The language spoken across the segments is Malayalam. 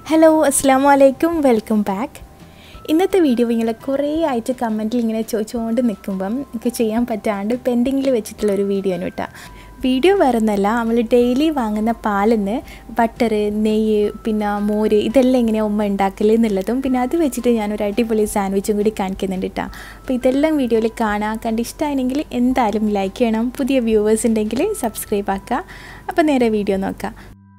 ഹലോ അസ്സാം വലൈക്കും വെൽക്കം ബാക്ക് ഇന്നത്തെ വീഡിയോ ഇങ്ങനെ കുറേ ആയിട്ട് കമൻറ്റിൽ ഇങ്ങനെ ചോദിച്ചുകൊണ്ട് നിൽക്കുമ്പം എനിക്ക് ചെയ്യാൻ പറ്റാണ്ട് പെൻഡിങ്ങിൽ വെച്ചിട്ടുള്ള ഒരു വീഡിയോ ആണ് കേട്ടോ വീഡിയോ വരുന്നല്ല നമ്മൾ ഡെയിലി വാങ്ങുന്ന പാലിന്ന് ബട്ടർ നെയ്യ് പിന്നെ മോര് ഇതെല്ലാം എങ്ങനെയാണ് ഉമ്മ ഉണ്ടാക്കൽ എന്നുള്ളതും പിന്നെ അത് വെച്ചിട്ട് ഞാനൊരു അടിപൊളി സാൻഡ്വിച്ചും കൂടി കാണിക്കുന്നുണ്ട് കേട്ടോ അപ്പോൾ ഇതെല്ലാം വീഡിയോയിൽ കാണാം കണ്ട് ഇഷ്ടമായെങ്കിൽ എന്തായാലും ലൈക്ക് ചെയ്യണം പുതിയ വ്യൂവേഴ്സ് ഉണ്ടെങ്കിൽ സബ്സ്ക്രൈബ് ആക്കുക അപ്പോൾ നേരെ വീഡിയോ നോക്കാം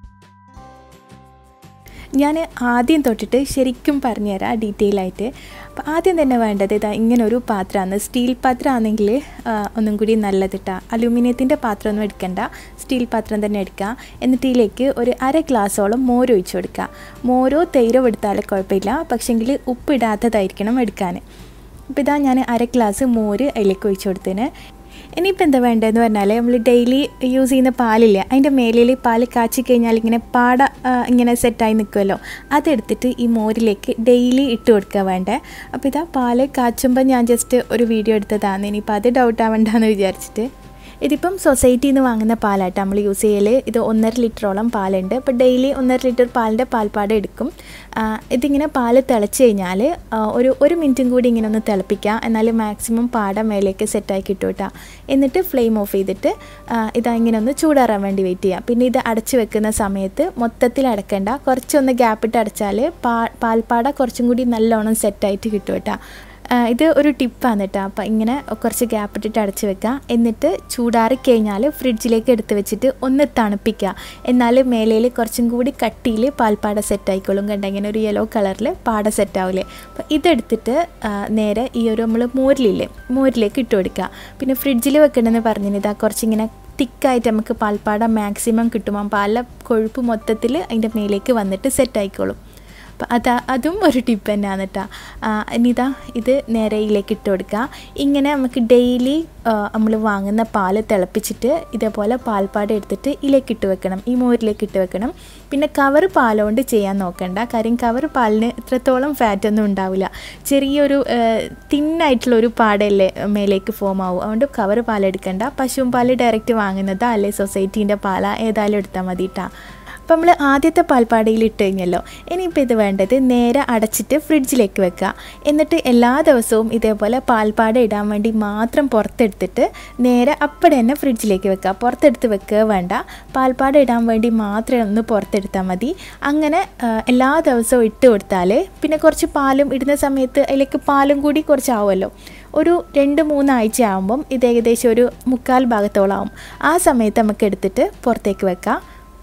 ഞാൻ ആദ്യം തൊട്ടിട്ട് ശരിക്കും പറഞ്ഞുതരാം ഡീറ്റെയിൽ ആയിട്ട് അപ്പോൾ ആദ്യം തന്നെ വേണ്ടത് ഇതാ ഇങ്ങനെ ഒരു പാത്രമാണ് സ്റ്റീൽ പാത്രമാണെങ്കിൽ ഒന്നും കൂടി നല്ലത് കേട്ടോ അലൂമിനിയത്തിൻ്റെ പാത്രമൊന്നും എടുക്കണ്ട സ്റ്റീൽ പാത്രം തന്നെ എടുക്കുക എന്നിട്ട് ഇതിലേക്ക് ഒരു അര ഗ്ലാസ്സോളം മോര് ഒഴിച്ചു കൊടുക്കുക മോരോ തൈരോ എടുത്താലും കുഴപ്പമില്ല പക്ഷെങ്കിൽ ഉപ്പിടാത്തതായിരിക്കണം എടുക്കാൻ അപ്പോൾ ഇതാ ഞാൻ അര ഗ്ലാസ് മോര് അതിലേക്ക് ഒഴിച്ചു കൊടുത്തതിന് ഇനിയിപ്പോൾ എന്താ വേണ്ടതെന്ന് പറഞ്ഞാൽ നമ്മൾ ഡെയിലി യൂസ് ചെയ്യുന്ന പാലില്ലേ അതിൻ്റെ മേലിൽ പാൽ കാച്ചി കഴിഞ്ഞാൽ ഇങ്ങനെ പാട ഇങ്ങനെ സെറ്റായി നിൽക്കുമല്ലോ അതെടുത്തിട്ട് ഈ മോരിലേക്ക് ഡെയിലി ഇട്ട് കൊടുക്കുക വേണ്ടേ അപ്പോൾ ഇതാ പാല് കാച്ചുമ്പോൾ ഞാൻ ജസ്റ്റ് ഒരു വീഡിയോ എടുത്തതാണ് ഇനിയിപ്പോൾ അത് ഡൗട്ട് ആവണ്ടെന്ന് വിചാരിച്ചിട്ട് ഇതിപ്പം സൊസൈറ്റിയിൽ നിന്ന് വാങ്ങുന്ന പാലായിട്ട് നമ്മൾ യൂസ് ചെയ്യൽ ഇത് ഒന്നര ലിറ്ററോളം പാലുണ്ട് അപ്പോൾ ഡെയിലി ഒന്നര ലിറ്റർ പാലിൻ്റെ പാൽപ്പാട് എടുക്കും ഇതിങ്ങനെ പാല് തിളച്ച് കഴിഞ്ഞാൽ ഒരു ഒരു മിനിറ്റും കൂടി ഇങ്ങനെ ഒന്ന് തിളപ്പിക്കുക എന്നാൽ മാക്സിമം പാട മേലേക്ക് സെറ്റായി കിട്ടും കേട്ടോ എന്നിട്ട് ഫ്ലെയിം ഓഫ് ചെയ്തിട്ട് ഇതാ ഇങ്ങനെ ഒന്ന് ചൂടാറാൻ വേണ്ടി വെയിറ്റ് ചെയ്യുക പിന്നെ ഇത് അടച്ച് വെക്കുന്ന സമയത്ത് മൊത്തത്തിൽ അടക്കണ്ട കുറച്ചൊന്ന് ഗ്യാപ്പിട്ട് അടച്ചാൽ പാ പാൽപ്പാട കുറച്ചും കൂടി നല്ലോണം സെറ്റായിട്ട് കിട്ടും കേട്ടോ ഇത് ഒരു ടിപ്പാണ് കേട്ടോ അപ്പം ഇങ്ങനെ കുറച്ച് ഗ്യാപ്പ് ഇട്ടിട്ട് അടച്ച് വെക്കുക എന്നിട്ട് ചൂടാറി കഴിഞ്ഞാൽ ഫ്രിഡ്ജിലേക്ക് എടുത്ത് വെച്ചിട്ട് ഒന്ന് തണുപ്പിക്കുക എന്നാൽ മേലയിൽ കുറച്ചും കൂടി കട്ടിയിൽ പാൽപ്പാട സെറ്റ് ആയിക്കോളും കണ്ട ഇങ്ങനെ ഒരു യെല്ലോ കളറിൽ പാട സെറ്റ് ആവില്ലേ അപ്പോൾ ഇതെടുത്തിട്ട് നേരെ ഈ ഒരു നമ്മൾ മോരിലില്ലേ മോരിലേക്ക് ഇട്ട് കൊടുക്കുക പിന്നെ ഫ്രിഡ്ജിൽ വെക്കണമെന്ന് പറഞ്ഞിന് ഇതാ കുറച്ചിങ്ങനെ തിക്കായിട്ട് നമുക്ക് പാൽപ്പാട മാക്സിമം കിട്ടും പാല കൊഴുപ്പ് മൊത്തത്തിൽ അതിൻ്റെ മേലേക്ക് വന്നിട്ട് സെറ്റ് ആയിക്കോളും അപ്പം അത് അതും ഒരു ടിപ്പ് തന്നെയാണ് കേട്ടോ ഇനിതാ ഇത് നേരെ ഇതിലേക്ക് ഇട്ട് കൊടുക്കുക ഇങ്ങനെ നമുക്ക് ഡെയിലി നമ്മൾ വാങ്ങുന്ന പാല് തിളപ്പിച്ചിട്ട് ഇതേപോലെ പാൽപ്പാട് എടുത്തിട്ട് ഇതിലേക്ക് ഇട്ട് വെക്കണം ഈ മോരിലേക്ക് ഇട്ട് വെക്കണം പിന്നെ കവർ പാലുകൊണ്ട് ചെയ്യാൻ നോക്കണ്ട കാര്യം കവർ പാലിന് ഇത്രത്തോളം ഫാറ്റൊന്നും ഉണ്ടാവില്ല ചെറിയൊരു തിന്നായിട്ടുള്ള ഒരു പാടല്ലേ മേലേക്ക് ഫോം ആവും അതുകൊണ്ട് കവർ പാലെടുക്കണ്ട പശുവും പാല് ഡയറക്റ്റ് വാങ്ങുന്നതാ അല്ലെ സൊസൈറ്റീൻ്റെ പാല ഏതായാലും എടുത്താൽ മതി കേട്ടോ അപ്പോൾ നമ്മൾ ആദ്യത്തെ പാൽപ്പാടയിൽ ഇട്ട് കഴിഞ്ഞല്ലോ ഇനിയിപ്പോൾ ഇത് വേണ്ടത് നേരെ അടച്ചിട്ട് ഫ്രിഡ്ജിലേക്ക് വെക്കുക എന്നിട്ട് എല്ലാ ദിവസവും ഇതേപോലെ പാൽപ്പാട ഇടാൻ വേണ്ടി മാത്രം പുറത്തെടുത്തിട്ട് നേരെ അപ്പടെ തന്നെ ഫ്രിഡ്ജിലേക്ക് വെക്കുക പുറത്തെടുത്ത് വെക്കുക വേണ്ട പാൽപ്പാട ഇടാൻ വേണ്ടി മാത്രം ഒന്ന് പുറത്തെടുത്താൽ മതി അങ്ങനെ എല്ലാ ദിവസവും ഇട്ട് കൊടുത്താൽ പിന്നെ കുറച്ച് പാലും ഇടുന്ന സമയത്ത് അതിലേക്ക് പാലും കൂടി കുറച്ചാവുമല്ലോ ഒരു രണ്ട് മൂന്നാഴ്ച ആകുമ്പം ഇത് ഏകദേശം ഒരു മുക്കാൽ ഭാഗത്തോളം ആവും ആ സമയത്ത് നമുക്ക് എടുത്തിട്ട് പുറത്തേക്ക് വെക്കാം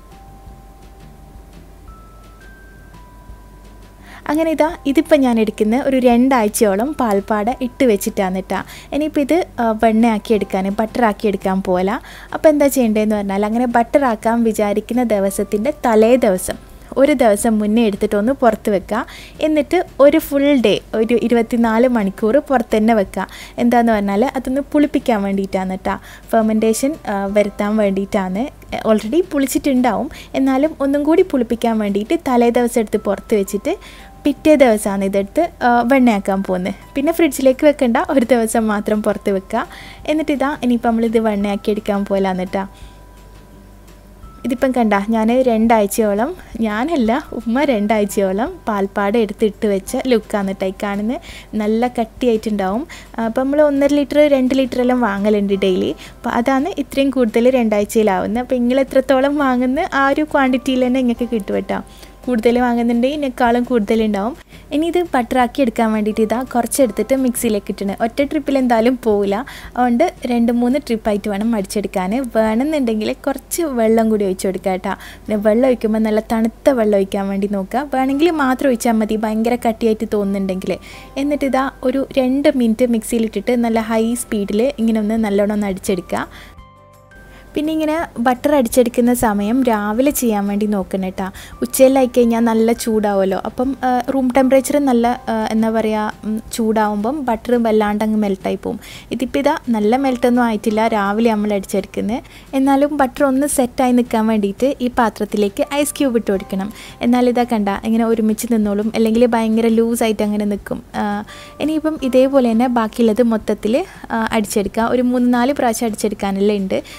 അങ്ങനെ ഇതാ ഇതിപ്പോൾ ഞാൻ എടുക്കുന്ന ഒരു രണ്ടാഴ്ചയോളം പാൽപ്പാട ഇട്ട് വെച്ചിട്ടാണ് കേട്ടോ ഇനിയിപ്പോൾ ഇത് വെണ്ണയാക്കി എടുക്കാൻ ബട്ടറാക്കി എടുക്കാൻ പോലെ അപ്പോൾ എന്താ ചെയ്യേണ്ടതെന്ന് പറഞ്ഞാൽ അങ്ങനെ ബട്ടറാക്കാൻ വിചാരിക്കുന്ന ദിവസത്തിൻ്റെ തലേ ദിവസം ഒരു ദിവസം മുന്നേ എടുത്തിട്ട് ഒന്ന് പുറത്ത് വെക്കുക എന്നിട്ട് ഒരു ഫുൾ ഡേ ഒരു ഇരുപത്തിനാല് മണിക്കൂർ പുറത്ത് തന്നെ വെക്കുക എന്താന്ന് പറഞ്ഞാൽ അതൊന്ന് പുളിപ്പിക്കാൻ വേണ്ടിയിട്ടാണ് കേട്ടോ ഫെർമെൻറ്റേഷൻ വരുത്താൻ വേണ്ടിയിട്ടാണ് ഓൾറെഡി പുളിച്ചിട്ടുണ്ടാവും എന്നാലും ഒന്നും കൂടി പുളിപ്പിക്കാൻ വേണ്ടിയിട്ട് തലേ ദിവസം എടുത്ത് പുറത്ത് വെച്ചിട്ട് പിറ്റേ ദിവസമാണ് ഇതെടുത്ത് വെണ്ണയാക്കാൻ പോകുന്നത് പിന്നെ ഫ്രിഡ്ജിലേക്ക് വെക്കണ്ട ഒരു ദിവസം മാത്രം പുറത്ത് വെക്കുക എന്നിട്ട് ഇതാ ഇനിയിപ്പോൾ നമ്മളിത് വെണ്ണയാക്കി എടുക്കാൻ പോലാന്ന് കേട്ടോ ഇതിപ്പം കണ്ട ഞാൻ രണ്ടാഴ്ചയോളം ഞാനല്ല ഉമ്മ രണ്ടാഴ്ചയോളം പാൽപ്പാട എടുത്തിട്ട് വെച്ച ലുക്കാണ് കേട്ടോ ഈ കാണുന്നത് നല്ല കട്ടിയായിട്ടുണ്ടാവും അപ്പം നമ്മൾ ഒന്നര ലിറ്റർ രണ്ട് ലിറ്റർ എല്ലാം വാങ്ങലുണ്ട് ഡെയിലി അപ്പോൾ അതാണ് ഇത്രയും കൂടുതൽ രണ്ടാഴ്ചയിലാവുന്നത് അപ്പോൾ നിങ്ങൾ എത്രത്തോളം വാങ്ങുന്ന ആ ഒരു ക്വാണ്ടിറ്റിയിൽ തന്നെ നിങ്ങൾക്ക് കിട്ടും കേട്ടോ കൂടുതൽ വാങ്ങുന്നുണ്ടെങ്കിൽ ഇതിനേക്കാളും കൂടുതലുണ്ടാവും ഇനി ഇത് ബട്ടറാക്കി എടുക്കാൻ വേണ്ടിയിട്ട് ഇതാ കുറച്ചെടുത്തിട്ട് മിക്സിയിലേക്ക് ഇട്ടിട്ട് ഒറ്റ ട്രിപ്പിൽ എന്തായാലും പോവില്ല അതുകൊണ്ട് രണ്ട് മൂന്ന് ട്രിപ്പായിട്ട് വേണം അടിച്ചെടുക്കാൻ വേണമെന്നുണ്ടെങ്കിൽ കുറച്ച് വെള്ളം കൂടി ഒഴിച്ചു കൊടുക്കുക കേട്ടോ പിന്നെ വെള്ളം ഒഴിക്കുമ്പോൾ നല്ല തണുത്ത വെള്ളം ഒഴിക്കാൻ വേണ്ടി നോക്കുക വേണമെങ്കിൽ മാത്രം ഒഴിച്ചാൽ മതി ഭയങ്കര കട്ടിയായിട്ട് തോന്നുന്നുണ്ടെങ്കിൽ എന്നിട്ട് ഇതാ ഒരു രണ്ട് മിനിറ്റ് മിക്സിയിലിട്ടിട്ട് നല്ല ഹൈ സ്പീഡിൽ ഇങ്ങനെ ഒന്ന് നല്ലോണം ഒന്ന് അടിച്ചെടുക്കുക പിന്നെ ഇങ്ങനെ ബട്ടർ അടിച്ചെടുക്കുന്ന സമയം രാവിലെ ചെയ്യാൻ വേണ്ടി നോക്കണം കേട്ടോ ഉച്ചയിലായി കഴിഞ്ഞാൽ നല്ല ചൂടാവുമല്ലോ അപ്പം റൂം ടെമ്പറേച്ചർ നല്ല എന്താ പറയുക ചൂടാവുമ്പം ബട്ടർ വല്ലാണ്ട് അങ്ങ് മെൽട്ടായി പോകും ഇതിപ്പോൾ ഇതാ നല്ല മെൽട്ടൊന്നും ആയിട്ടില്ല രാവിലെ നമ്മൾ അടിച്ചെടുക്കുന്നത് എന്നാലും ബട്ടർ ഒന്ന് സെറ്റായി നിൽക്കാൻ വേണ്ടിയിട്ട് ഈ പാത്രത്തിലേക്ക് ഐസ് ക്യൂബ് ഇട്ട് കൊടുക്കണം എന്നാൽ ഇതാ കണ്ട ഇങ്ങനെ ഒരുമിച്ച് നിന്നോളും അല്ലെങ്കിൽ ഭയങ്കര ലൂസായിട്ട് അങ്ങനെ നിൽക്കും ഇനിയിപ്പം ഇതേപോലെ തന്നെ ബാക്കിയുള്ളത് മൊത്തത്തിൽ അടിച്ചെടുക്കുക ഒരു മൂന്ന് നാല് പ്രാവശ്യം അടിച്ചെടുക്കാനെല്ലാം ഉണ്ട് വേണമെങ്കിൽ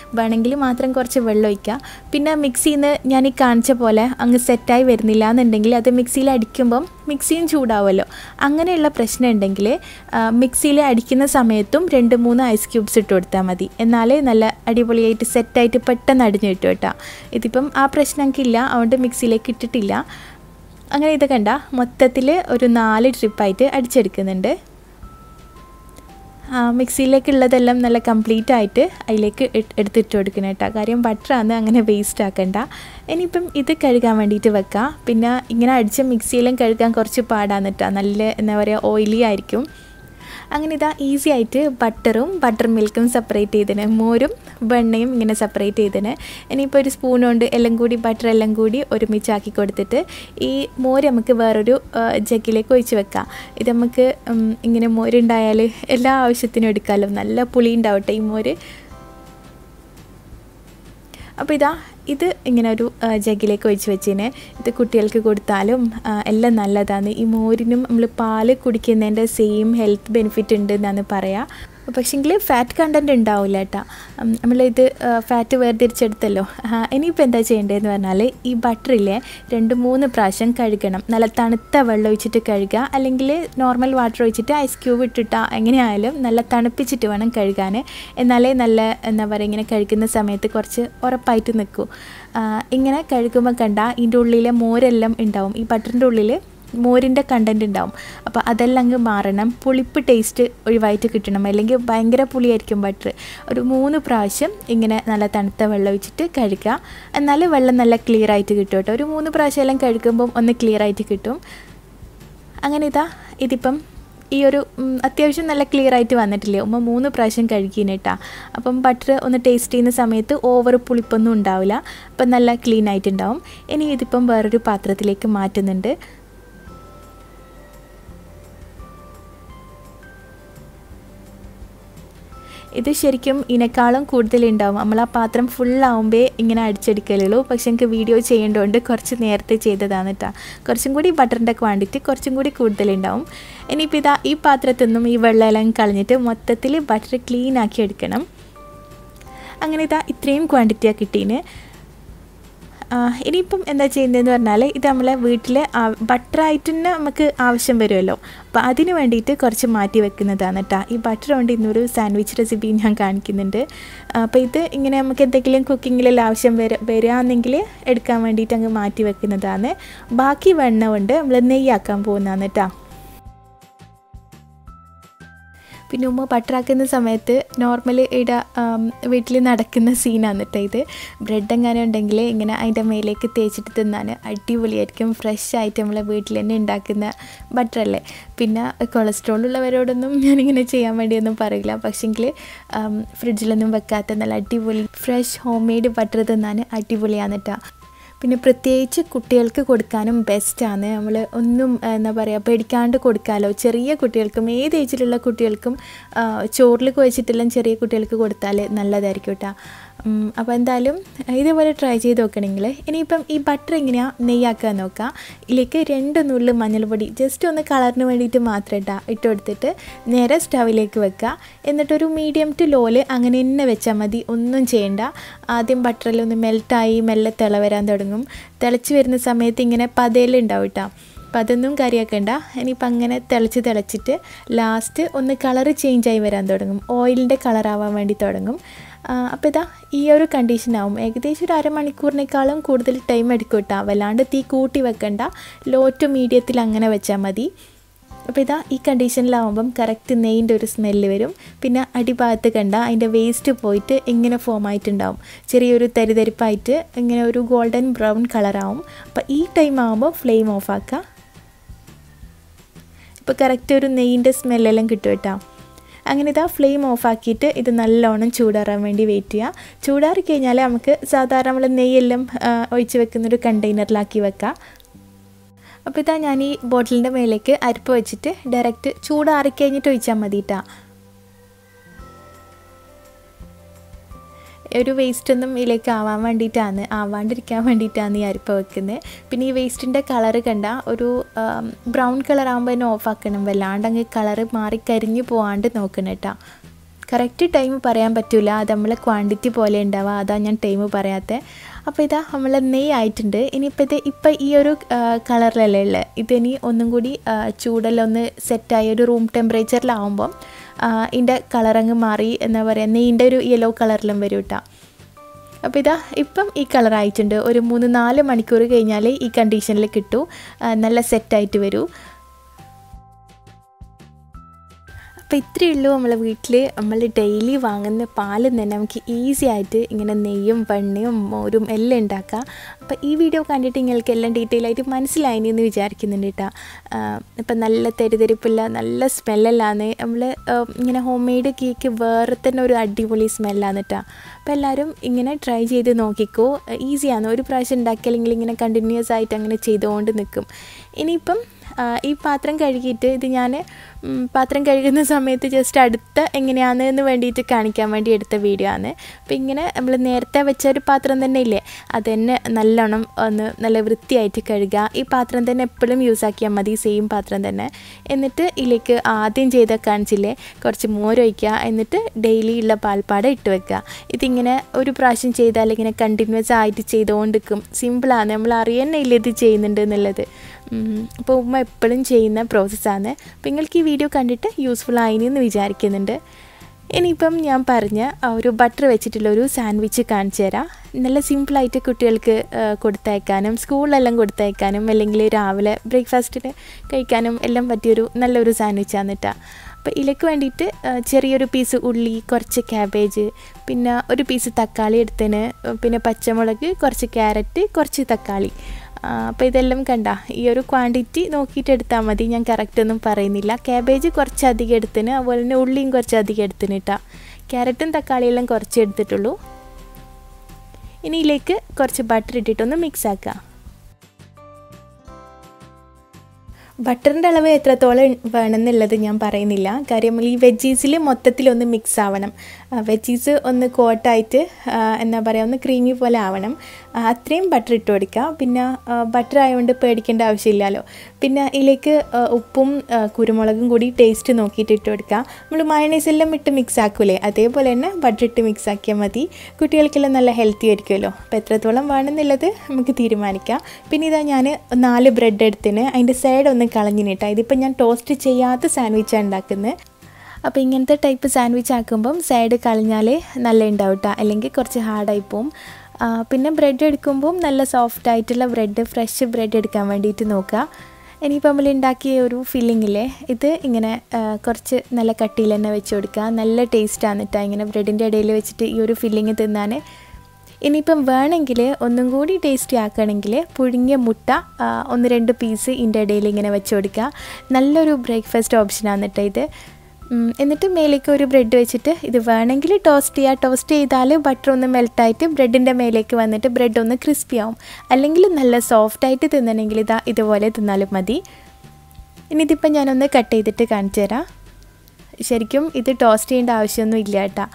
എന്നുണ്ടെങ്കിൽ മാത്രം കുറച്ച് വെള്ളം ഒഴിക്കുക പിന്നെ മിക്സിയിൽ നിന്ന് ഞാൻ ഈ കാണിച്ച പോലെ അങ്ങ് സെറ്റായി വരുന്നില്ല എന്നുണ്ടെങ്കിൽ അത് മിക്സിയിൽ അടിക്കുമ്പം മിക്സിയും ചൂടാവുമല്ലോ അങ്ങനെയുള്ള പ്രശ്നം ഉണ്ടെങ്കിൽ മിക്സിയിൽ അടിക്കുന്ന സമയത്തും രണ്ട് മൂന്ന് ഐസ് ക്യൂബ്സ് ഇട്ട് കൊടുത്താൽ മതി എന്നാലേ നല്ല അടിപൊളിയായിട്ട് സെറ്റായിട്ട് പെട്ടെന്ന് അടിഞ്ഞു കിട്ടും കേട്ടോ ഇതിപ്പം ആ പ്രശ്നം എനിക്കില്ല അതുകൊണ്ട് മിക്സിയിലേക്ക് ഇട്ടിട്ടില്ല അങ്ങനെ ഇത് കണ്ട മൊത്തത്തിൽ ഒരു നാല് ട്രിപ്പായിട്ട് അടിച്ചെടുക്കുന്നുണ്ട് മിക്സിയിലേക്കുള്ളതെല്ലാം നല്ല കംപ്ലീറ്റ് ആയിട്ട് അതിലേക്ക് എടുത്തിട്ട് കൊടുക്കണം കേട്ടോ കാര്യം ബട്ടറാണ് അങ്ങനെ വേസ്റ്റ് ആക്കണ്ട ഇനിയിപ്പം ഇത് കഴുകാൻ വേണ്ടിയിട്ട് വെക്കാം പിന്നെ ഇങ്ങനെ അടിച്ച മിക്സിയിലും കഴുകാൻ കുറച്ച് പാടാന്ന് കേട്ടോ നല്ല എന്താ പറയുക ഓയിലി ആയിരിക്കും അങ്ങനെ ഇതാ ഈസി ആയിട്ട് ബട്ടറും ബട്ടർ മിൽക്കും സെപ്പറേറ്റ് ചെയ്തതിന് മോരും വെണ്ണയും ഇങ്ങനെ സെപ്പറേറ്റ് ചെയ്തതിന് ഇനിയിപ്പോൾ ഒരു സ്പൂൺ കൊണ്ട് എല്ലാം കൂടി ബട്ടർ എല്ലാം കൂടി ഒരുമിച്ചാക്കി കൊടുത്തിട്ട് ഈ മോര് നമുക്ക് വേറൊരു ജഗ്ഗിലേക്ക് ഒഴിച്ച് വെക്കാം ഇത് നമുക്ക് ഇങ്ങനെ മോരുണ്ടായാൽ എല്ലാ ആവശ്യത്തിനും എടുക്കാമല്ലോ നല്ല പുളി ഉണ്ടാവട്ടെ ഈ മോര് അപ്പോൾ ഇതാ ഇത് ഇങ്ങനെ ഒരു ജഗ്ഗിലേക്ക് ഒഴിച്ച് വെച്ചതിന് ഇത് കുട്ടികൾക്ക് കൊടുത്താലും എല്ലാം നല്ലതാണ് ഈ മോരിനും നമ്മൾ പാല് കുടിക്കുന്നതിൻ്റെ സെയിം ഹെൽത്ത് ബെനിഫിറ്റ് ഉണ്ട് എന്നാണ് പറയുക പക്ഷേങ്കിൽ ഫാറ്റ് കണ്ടൻറ്റ് ഉണ്ടാവില്ല കേട്ടോ നമ്മളിത് ഫാറ്റ് വേർതിരിച്ചെടുത്തല്ലോ ഇനിയിപ്പോൾ എന്താ ചെയ്യേണ്ടതെന്ന് പറഞ്ഞാൽ ഈ ബട്ടറിലെ രണ്ട് മൂന്ന് പ്രാവശ്യം കഴുകണം നല്ല തണുത്ത വെള്ളം ഒഴിച്ചിട്ട് കഴുകുക അല്ലെങ്കിൽ നോർമൽ വാട്ടർ ഒഴിച്ചിട്ട് ഐസ് ക്യൂബ് ഇട്ടിട്ടാ എങ്ങനെയായാലും നല്ല തണുപ്പിച്ചിട്ട് വേണം കഴുകാൻ എന്നാലേ നല്ല എന്താ പറയുക ഇങ്ങനെ കഴുകുന്ന സമയത്ത് കുറച്ച് ഉറപ്പായിട്ട് നിൽക്കൂ ഇങ്ങനെ കഴുകുമ്പോൾ കണ്ട ഇതിൻ്റെ ഉള്ളിലെ മോരെല്ലാം ഉണ്ടാവും ഈ ബട്ടറിൻ്റെ ഉള്ളിൽ മോരിൻ്റെ കണ്ടൻറ്റ് ഉണ്ടാവും അപ്പോൾ അതെല്ലാം അങ്ങ് മാറണം പുളിപ്പ് ടേസ്റ്റ് ഒഴിവായിട്ട് കിട്ടണം അല്ലെങ്കിൽ ഭയങ്കര പുളിയായിരിക്കും ബട്ടർ ഒരു മൂന്ന് പ്രാവശ്യം ഇങ്ങനെ നല്ല തണുത്ത വെള്ളം ഒഴിച്ചിട്ട് കഴുകുക എന്നാൽ വെള്ളം നല്ല ക്ലിയർ ആയിട്ട് കിട്ടും കേട്ടോ ഒരു മൂന്ന് പ്രാവശ്യം എല്ലാം കഴുകുമ്പം ഒന്ന് ക്ലിയർ ആയിട്ട് കിട്ടും അങ്ങനെ ഇതാ ഇതിപ്പം ഈ ഒരു അത്യാവശ്യം നല്ല ക്ലിയർ ആയിട്ട് വന്നിട്ടില്ലേ ഉമ്മ മൂന്ന് പ്രാവശ്യം കഴിക്കുന്ന കേട്ടാ അപ്പം ബട്ടർ ഒന്ന് ടേസ്റ്റ് ചെയ്യുന്ന സമയത്ത് ഓവർ പുളിപ്പൊന്നും ഉണ്ടാവില്ല അപ്പം നല്ല ക്ലീൻ ആയിട്ടുണ്ടാവും ഇനി ഇതിപ്പം വേറൊരു പാത്രത്തിലേക്ക് മാറ്റുന്നുണ്ട് ഇത് ശരിക്കും ഇതിനേക്കാളും കൂടുതലുണ്ടാവും നമ്മൾ ആ പാത്രം ഫുള്ളാവുമ്പേ ഇങ്ങനെ അടിച്ചെടുക്കലുള്ളൂ പക്ഷെ എനിക്ക് വീഡിയോ ചെയ്യേണ്ടതുകൊണ്ട് കുറച്ച് നേരത്തെ ചെയ്തതാണ് കേട്ടോ കുറച്ചും കൂടി ബട്ടറിൻ്റെ ക്വാണ്ടിറ്റി കുറച്ചും കൂടി കൂടുതലുണ്ടാവും ഇനിയിപ്പോൾ ഇതാ ഈ പാത്രത്തിൽ നിന്നും ഈ വെള്ളമെല്ലാം കളഞ്ഞിട്ട് മൊത്തത്തിൽ ബട്ടർ ക്ലീൻ ആക്കി എടുക്കണം അങ്ങനെ ഇതാ ഇത്രയും ക്വാണ്ടിറ്റിയാണ് കിട്ടീന് ഇനിയിപ്പം എന്താ ചെയ്യുന്നതെന്ന് പറഞ്ഞാൽ ഇത് നമ്മളെ വീട്ടിൽ ബട്ടറായിട്ട് തന്നെ നമുക്ക് ആവശ്യം വരുമല്ലോ അപ്പോൾ അതിന് വേണ്ടിയിട്ട് കുറച്ച് മാറ്റി വെക്കുന്നതാണ് കേട്ടോ ഈ ബട്ടർ കൊണ്ട് ഇന്നൊരു സാൻഡ്വിച്ച് റെസിപ്പി ഞാൻ കാണിക്കുന്നുണ്ട് അപ്പോൾ ഇത് ഇങ്ങനെ നമുക്ക് എന്തെങ്കിലും കുക്കിങ്ങിലെല്ലാം ആവശ്യം വര വരികയാണെങ്കിൽ എടുക്കാൻ വേണ്ടിയിട്ട് അങ്ങ് മാറ്റി വെക്കുന്നതാണ് ബാക്കി വെണ്ണ കൊണ്ട് നമ്മൾ നെയ്യാക്കാൻ പോകുന്നതാണ് കേട്ടോ പിന്നെ ഉമ്മ ബട്ടറാക്കുന്ന സമയത്ത് നോർമൽ ഇവിടെ വീട്ടിൽ നടക്കുന്ന സീനാണ് കേട്ടോ ഇത് ബ്രെഡ് എങ്ങനെ ഉണ്ടെങ്കിൽ ഇങ്ങനെ അതിൻ്റെ മേലേക്ക് തേച്ചിട്ട് തിന്നാൻ അടിപൊളിയായിരിക്കും ഫ്രഷ് ആയിട്ട് നമ്മളെ വീട്ടിൽ തന്നെ ഉണ്ടാക്കുന്ന ബട്ടറല്ലേ പിന്നെ കൊളസ്ട്രോൾ ഉള്ളവരോടൊന്നും ഞാനിങ്ങനെ ചെയ്യാൻ വേണ്ടിയൊന്നും പറയില്ല പക്ഷേങ്കിൽ ഫ്രിഡ്ജിലൊന്നും വെക്കാത്ത നല്ല അടിപൊളി ഫ്രഷ് ഹോം മെയ്ഡ് ബട്ടർ തിന്നാൻ അടിപൊളിയാണ് കേട്ടോ പിന്നെ പ്രത്യേകിച്ച് കുട്ടികൾക്ക് കൊടുക്കാനും ബെസ്റ്റാണ് നമ്മൾ ഒന്നും എന്താ പറയുക പേടിക്കാണ്ട് കൊടുക്കാമല്ലോ ചെറിയ കുട്ടികൾക്കും ഏത് ഏജിലുള്ള കുട്ടികൾക്കും ചോറിൽ കുഴച്ചിട്ടെല്ലാം ചെറിയ കുട്ടികൾക്ക് കൊടുത്താൽ നല്ലതായിരിക്കും കേട്ടോ അപ്പോൾ എന്തായാലും ഇതേപോലെ ട്രൈ ചെയ്ത് നോക്കണമെങ്കിൽ ഇനിയിപ്പം ഈ ബട്ടർ എങ്ങനെയാണ് നെയ്യാക്കാൻ നോക്കാം ഇതിലേക്ക് രണ്ട് നുള്ളു മഞ്ഞൾപ്പൊടി ജസ്റ്റ് ഒന്ന് കളറിന് വേണ്ടിയിട്ട് മാത്രം ഇട്ടാ ഇട്ട് കൊടുത്തിട്ട് നേരെ സ്റ്റവിലേക്ക് വെക്കുക എന്നിട്ടൊരു മീഡിയം ടു ലോല് അങ്ങനെ തന്നെ വെച്ചാൽ മതി ഒന്നും ചെയ്യണ്ട ആദ്യം ബട്ടറിൽ ഒന്ന് മെൽറ്റായി മെല്ലെ തിള വരാൻ തുടങ്ങും തിളച്ച് വരുന്ന സമയത്ത് ഇങ്ങനെ പതയിലുണ്ടാവും കേട്ടോ അപ്പോൾ അതൊന്നും കറിയാക്കണ്ട ഇനിയിപ്പോൾ അങ്ങനെ തിളച്ച് തിളച്ചിട്ട് ലാസ്റ്റ് ഒന്ന് കളറ് ചേഞ്ചായി വരാൻ തുടങ്ങും ഓയിലിൻ്റെ കളറാവാൻ വേണ്ടി തുടങ്ങും അപ്പോൾ ഇതാ ഈ ഒരു കണ്ടീഷനാവും ഏകദേശം ഒരു അരമണിക്കൂറിനേക്കാളും കൂടുതൽ ടൈം എടുക്കും കേട്ടോ വല്ലാണ്ട് തീ കൂട്ടി വെക്കണ്ട ലോ ടു മീഡിയത്തിൽ അങ്ങനെ വെച്ചാൽ മതി അപ്പോൾ ഇതാ ഈ കണ്ടീഷനിലാവുമ്പം കറക്റ്റ് നെയ്യിൻ്റെ ഒരു സ്മെല്ല് വരും പിന്നെ അടിഭാഗത്ത് കണ്ട അതിൻ്റെ വേസ്റ്റ് പോയിട്ട് ഇങ്ങനെ ഫോം ആയിട്ടുണ്ടാവും ചെറിയൊരു തരിതരിപ്പായിട്ട് ഇങ്ങനെ ഒരു ഗോൾഡൻ ബ്രൗൺ കളറാവും അപ്പോൾ ഈ ടൈം ആകുമ്പോൾ ഫ്ലെയിം ഓഫ് ആക്കുക ഇപ്പോൾ കറക്റ്റ് ഒരു നെയ്യിൻ്റെ സ്മെല്ലെല്ലാം കിട്ടും കേട്ടോ അങ്ങനെ ഇതാ ഫ്ലെയിം ഓഫ് ആക്കിയിട്ട് ഇത് നല്ലോണം ചൂടാറാൻ വേണ്ടി വെയിറ്റ് ചെയ്യുക ചൂടാറി കഴിഞ്ഞാൽ നമുക്ക് സാധാരണ നമ്മൾ നെയ്യെല്ലാം ഒഴിച്ച് വെക്കുന്നൊരു കണ്ടെയ്നറിലാക്കി വെക്കാം അപ്പോൾ ഇതാ ഞാൻ ഈ ബോട്ടിലിൻ്റെ മേലേക്ക് അരിപ്പ് വെച്ചിട്ട് ഡയറക്റ്റ് ചൂടാറി കഴിഞ്ഞിട്ട് ഒഴിച്ചാൽ മതി കേട്ടോ ഒരു വേസ്റ്റ് ഒന്നും ഇതിലേക്ക് ആവാൻ വേണ്ടിയിട്ടാണ് ആവാണ്ടിരിക്കാൻ വേണ്ടിയിട്ടാണ് ഈ അരിപ്പ വെക്കുന്നത് പിന്നെ ഈ വേസ്റ്റിൻ്റെ കളറ് കണ്ട ഒരു ബ്രൗൺ കളർ ആകുമ്പോൾ തന്നെ ഓഫ് ആക്കണം വല്ലാണ്ട് അങ്ങ് കളറ് മാറി കരിഞ്ഞു പോകാണ്ട് നോക്കണം കേട്ടോ കറക്റ്റ് ടൈം പറയാൻ പറ്റില്ല അത് നമ്മളെ ക്വാണ്ടിറ്റി പോലെ ഉണ്ടാവുക അതാ ഞാൻ ടൈം പറയാത്തത് അപ്പോൾ ഇതാ നമ്മൾ നെയ്യ് ആയിട്ടുണ്ട് ഇനിയിപ്പോൾ ഇത് ഇപ്പം ഈ ഒരു കളറിലല്ലേ ഉള്ളത് ഇതിനി ഒന്നും കൂടി ആ, ചൂടെല്ലാം ഒന്ന് സെറ്റായി ഒരു റൂം ടെമ്പറേച്ചറിലാവുമ്പം ഇതിൻ്റെ കളറങ്ങ് മാറി എന്താ പറയുക നെയ്യിൻ്റെ ഒരു യെല്ലോ കളറിലും വരും കേട്ടോ അപ്പോൾ ഇതാ ഇപ്പം ഈ കളർ ആയിട്ടുണ്ട് ഒരു മൂന്ന് നാല് മണിക്കൂർ കഴിഞ്ഞാൽ ഈ കണ്ടീഷനിൽ കിട്ടൂ ആ, നല്ല സെറ്റായിട്ട് വരൂ അപ്പോൾ ഇത്രയേ ഉള്ളൂ നമ്മളെ വീട്ടിൽ നമ്മൾ ഡെയിലി വാങ്ങുന്ന പാലും തന്നെ നമുക്ക് ഈസി ആയിട്ട് ഇങ്ങനെ നെയ്യും വെണ്ണയും മോരും എല്ലാം ഉണ്ടാക്കാം അപ്പോൾ ഈ വീഡിയോ കണ്ടിട്ട് നിങ്ങൾക്ക് എല്ലാം ഡീറ്റെയിൽ ആയിട്ട് മനസ്സിലായി എന്ന് വിചാരിക്കുന്നുണ്ട് കേട്ടോ ഇപ്പം നല്ല തെരുതെരിപ്പില്ല നല്ല സ്മെല്ലെല്ലാന്ന് നമ്മൾ ഇങ്ങനെ ഹോം മെയ്ഡ് കേക്ക് വേറെ തന്നെ ഒരു അടിപൊളി സ്മെല്ലാണ് കേട്ടോ അപ്പോൾ എല്ലാവരും ഇങ്ങനെ ട്രൈ ചെയ്ത് നോക്കിക്കോ ഈസിയാണ് ഒരു പ്രാവശ്യം ഉണ്ടാക്കിയാലെങ്കിൽ ഇങ്ങനെ കണ്ടിന്യൂസ് ആയിട്ട് അങ്ങനെ ചെയ്തുകൊണ്ട് നിൽക്കും ഇനിയിപ്പം ആ, ഈ പാത്രം കഴുകിയിട്ട് ഇത് ഞാൻ പാത്രം കഴുകുന്ന സമയത്ത് ജസ്റ്റ് അടുത്ത എങ്ങനെയാണ് എന്ന് വേണ്ടിയിട്ട് കാണിക്കാൻ വേണ്ടി എടുത്ത വീഡിയോ ആണ് അപ്പോൾ ഇങ്ങനെ നമ്മൾ നേരത്തെ വെച്ച ഒരു പാത്രം തന്നെ ഇല്ലേ അത് തന്നെ നല്ലോണം ഒന്ന് നല്ല വൃത്തിയായിട്ട് കഴുകുക ഈ പാത്രം തന്നെ എപ്പോഴും യൂസ് ആക്കിയാൽ മതി സെയിം പാത്രം തന്നെ എന്നിട്ട് ഇതിലേക്ക് ആദ്യം ചെയ്ത കാണിച്ചില്ലേ കുറച്ച് മോരൊഴിക്കുക എന്നിട്ട് ഡെയിലി ഉള്ള പാൽപ്പാട ഇട്ട് വെക്കുക ഇതിങ്ങനെ ഒരു പ്രാവശ്യം ചെയ്താൽ ഇങ്ങനെ കണ്ടിന്യൂസ് ആയിട്ട് ചെയ്തുകൊണ്ടിരിക്കും സിമ്പിളാണ് നമ്മൾ അറിയുന്നേ ഇല്ല ഇത് ചെയ്യുന്നുണ്ട് എന്നുള്ളത് അപ്പോൾ ഉമ്മ എപ്പോഴും ചെയ്യുന്ന പ്രോസസ്സാണ് അപ്പോൾ നിങ്ങൾക്ക് ഈ വീഡിയോ കണ്ടിട്ട് യൂസ്ഫുൾ ആയിനി എന്ന് വിചാരിക്കുന്നുണ്ട് ഇനിയിപ്പം ഞാൻ പറഞ്ഞ ആ ഒരു ബട്ടർ വെച്ചിട്ടുള്ള ഒരു സാൻഡ്വിച്ച് കാണിച്ചു തരാം നല്ല സിമ്പിളായിട്ട് കുട്ടികൾക്ക് ആ, കൊടുത്തയക്കാനും സ്കൂളിലെല്ലാം കൊടുത്തയക്കാനും അല്ലെങ്കിൽ രാവിലെ ബ്രേക്ക്ഫാസ്റ്റിന് കഴിക്കാനും എല്ലാം പറ്റിയൊരു നല്ലൊരു സാൻഡ്വിച്ചാണ് കേട്ടോ അപ്പോൾ ഇതിലേക്ക് വേണ്ടിയിട്ട് ആ, ചെറിയൊരു പീസ് ഉള്ളി കുറച്ച് ക്യാബേജ് പിന്നെ ഒരു പീസ് തക്കാളി എടുത്തതിന് പിന്നെ പച്ചമുളക് കുറച്ച് ക്യാരറ്റ് കുറച്ച് തക്കാളി അപ്പോൾ ഇതെല്ലാം കണ്ട ഈ ഒരു ക്വാണ്ടിറ്റി നോക്കിയിട്ട് എടുത്താൽ മതി ഞാൻ കറക്റ്റ് ഒന്നും പറയുന്നില്ല ക്യാബേജ് കുറച്ച് അധികം എടുത്തിന് അതുപോലെ തന്നെ ഉള്ളിയും കുറച്ച് അധികം എടുത്തിന് കേട്ടോ ക്യാരറ്റും തക്കാളിയെല്ലാം കുറച്ച് എടുത്തിട്ടുള്ളൂ ഇനി ഇതിലേക്ക് കുറച്ച് ബട്ടർ ഇട്ടിട്ടൊന്ന് മിക്സ് ആക്കാം ബട്ടറിൻ്റെ അളവ് എത്രത്തോളം വേണമെന്നുള്ളത് ഞാൻ പറയുന്നില്ല കാര്യം ഈ വെജീസിൽ മൊത്തത്തിലൊന്ന് മിക്സ് ആവണം വെജീസ് ഒന്ന് കോട്ടായിട്ട് എന്താ പറയുക ഒന്ന് ക്രീമി പോലെ ആവണം ആ, അത്രയും ബട്ടർ ഇട്ട് കൊടുക്കുക പിന്നെ ബട്ടർ ആയതുകൊണ്ട് പേടിക്കേണ്ട ആവശ്യമില്ലല്ലോ പിന്നെ ഇതിലേക്ക് ആ, ഉപ്പും ആ, കുരുമുളകും കൂടി ടേസ്റ്റ് നോക്കിയിട്ട് ഇട്ട് കൊടുക്കുക നമ്മൾ മയണൈസെല്ലാം ഇട്ട് മിക്സ് ആക്കൂലേ അതേപോലെ തന്നെ ബട്ടർ ഇട്ട് മിക്സ് ആക്കിയാൽ മതി കുട്ടികൾക്കെല്ലാം നല്ല ഹെൽത്തി ആയിരിക്കുമല്ലോ അപ്പോൾ എത്രത്തോളം വേണമെന്നുള്ളത് നമുക്ക് തീരുമാനിക്കാം പിന്നെ ഇതാ ഞാൻ നാല് ബ്രെഡ് എടുത്തിന് അതിൻ്റെ സൈഡ് ഒന്ന് കളഞ്ഞിട്ടാ ഇതിപ്പോൾ ഞാൻ ടോസ്റ്റ് ചെയ്യാത്ത സാൻഡ്വിച്ചാണ് ഉണ്ടാക്കുന്നത് അപ്പോൾ ഇങ്ങനത്തെ ടൈപ്പ് സാൻഡ്വിച്ച് ആക്കുമ്പം സൈഡ് കളഞ്ഞാൽ നല്ല ഉണ്ടാവും കേട്ടോ അല്ലെങ്കിൽ കുറച്ച് ഹാർഡായി പോവും ആ, പിന്നെ ബ്രെഡ് എടുക്കുമ്പം നല്ല സോഫ്റ്റ് ആയിട്ടുള്ള ബ്രെഡ് ഫ്രഷ് ബ്രെഡ് എടുക്കാൻ വേണ്ടിയിട്ട് നോക്കുക ഇനിയിപ്പോൾ നമ്മൾ ഉണ്ടാക്കിയ ഒരു ഫില്ലിങ്ങില്ലേ ഇത് ഇങ്ങനെ ആ, കുറച്ച് നല്ല കട്ടിയിൽ തന്നെ വെച്ച് കൊടുക്കുക നല്ല ടേസ്റ്റാണ് കേട്ടോ ഇങ്ങനെ ബ്രെഡിൻ്റെ ഇടയിൽ വെച്ചിട്ട് ഈ ഒരു ഫില്ലിങ് തിന്നാൻ ഇനിയിപ്പം വേണമെങ്കിൽ ഒന്നും കൂടി ടേസ്റ്റി ആക്കുകയാണെങ്കിൽ പുഴുങ്ങിയ മുട്ട ആ, ഒന്ന് രണ്ട് പീസ് ഇതിൻ്റെ ഇടയിൽ ഇങ്ങനെ വെച്ച് കൊടുക്കുക നല്ലൊരു ബ്രേക്ക്ഫാസ്റ്റ് ഓപ്ഷനാണ് കേട്ടോ ഇത് ഉം, എന്നിട്ട് മേലേക്ക് ഒരു ബ്രെഡ് വെച്ചിട്ട് ഇത് വേണമെങ്കിൽ ടോസ്റ്റ് ചെയ്യുക ടോസ്റ്റ് ചെയ്താൽ ബട്ടർ ഒന്ന് മെൽട്ടായിട്ട് ബ്രെഡിൻ്റെ മേലേക്ക് വന്നിട്ട് ബ്രെഡ് ഒന്ന് ക്രിസ്പി ആവും അല്ലെങ്കിൽ നല്ല സോഫ്റ്റായിട്ട് തിന്നണമെങ്കിൽ ഇതാ ഇതുപോലെ തിന്നാലും മതി ഇനി ഇതിപ്പം ഞാനൊന്ന് കട്ട് ചെയ്തിട്ട് കാണിച്ചു തരാം ശരിക്കും ഇത് ടോസ്റ്റ് ചെയ്യേണ്ട ആവശ്യമൊന്നും ഇല്ല കേട്ടോ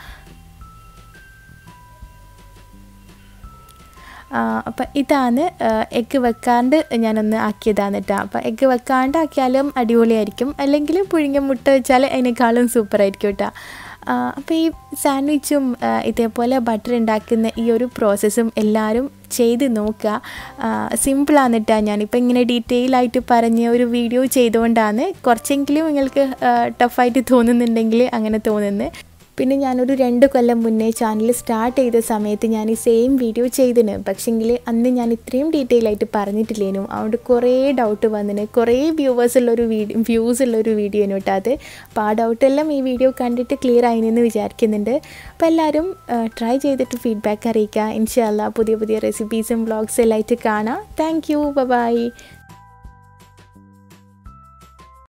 അപ്പം ഇതാണ് എഗ്ഗ് വെക്കാണ്ട് ഞാനൊന്ന് ആക്കിയതാണ് കേട്ടോ അപ്പോൾ എഗ്ഗ് വെക്കാണ്ട് ആക്കിയാലും അടിപൊളിയായിരിക്കും അല്ലെങ്കിൽ പുഴുങ്ങിയ മുട്ട വെച്ചാൽ അതിനേക്കാളും സൂപ്പറായിരിക്കും കേട്ടോ അപ്പോൾ ഈ സാൻഡ്വിച്ചും ആ, ഇതേപോലെ ബട്ടർ ഉണ്ടാക്കുന്ന ഈ ഒരു പ്രോസസ്സും എല്ലാവരും ചെയ്ത് നോക്കുക സിമ്പിളാണ് കേട്ടോ ഞാനിപ്പോൾ ഇങ്ങനെ ഡീറ്റെയിൽ ആയിട്ട് പറഞ്ഞ ഒരു വീഡിയോ ചെയ്തുകൊണ്ടാണ് കുറച്ചെങ്കിലും നിങ്ങൾക്ക് ടഫായിട്ട് തോന്നുന്നുണ്ടെങ്കിൽ അങ്ങനെ തോന്നുന്നത് പിന്നെ ഞാനൊരു രണ്ട് കൊല്ലം മുന്നേ ചാനൽ സ്റ്റാർട്ട് ചെയ്ത സമയത്ത് ഞാൻ ഈ സെയിം വീഡിയോ ചെയ്തിന് പക്ഷെങ്കിൽ അന്ന് ഞാൻ ഇത്രയും ഡീറ്റെയിൽ ആയിട്ട് പറഞ്ഞിട്ടില്ലേനു അതുകൊണ്ട് കുറേ ഡൗട്ട് വന്നിന് കുറേ വ്യൂവേഴ്സ് ഉള്ളൊരു വീഡിയോ വ്യൂസ് ഉള്ളൊരു വീഡിയോ കേട്ടോ അത് അപ്പോൾ ആ ഡൗട്ടെല്ലാം ഈ വീഡിയോ കണ്ടിട്ട് ക്ലിയർ ആയിനെന്ന് വിചാരിക്കുന്നുണ്ട് അപ്പോൾ എല്ലാവരും ട്രൈ ചെയ്തിട്ട് ഫീഡ്ബാക്ക് അറിയിക്കുക ഇൻഷാല്ല പുതിയ പുതിയ റെസിപ്പീസും വ്ളോഗ്സ് എല്ലാം ആയിട്ട് കാണാം താങ്ക് യു ബൈ